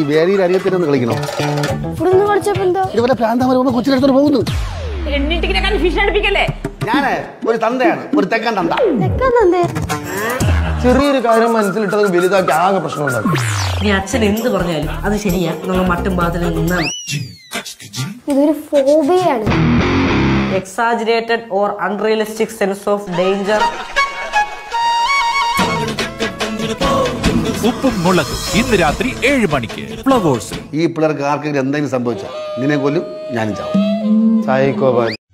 വേദിയിൽ അറിയത്തില്ലെന്ന് കളിക്കണോ ഇവിടുന്ന് കളിച്ചപ്പോ എന്താ ഇതുപോലെ പ്രാന്തമാരെ കൊച്ചിനടുത്തോട്ട് പോകുന്നു എന്നിട്ടിങ്ങനെ കൺഫ്യൂഷൻ അടുപ്പിക്കല്ലേ ഞാന് ഒരു തന്തയാണ് ഒരു തെക്കൻ തന്ത തെക്കെന്തേ ചെറിയൊരു കാര്യം മനസ്സിലിട്ടത് വലുതാക്കി ആകെ പ്രശ്നം ഉണ്ടാക്കും നീ അച്ഛൻ എന്ത് പറഞ്ഞാലും അത് ശരിയാ നമ്മൾ മട്ടും പാത്തിലും നിന്നാണ് ഇതൊരു ഫോബിയാണ് exaggerated or unrealistic sense of danger ഉപ്പും മുളകും ഇന്ന് രാത്രി ഏഴ് മണിക്ക് ഫ്ലവേഴ്സിൽ ഈ പിള്ളേർക്ക് ആർക്കെങ്കിലും എന്തെങ്കിലും സംഭവിച്ചാൽ നിന്നെ കൊല്ലും ഞാനും ചാവും സൈക്കോ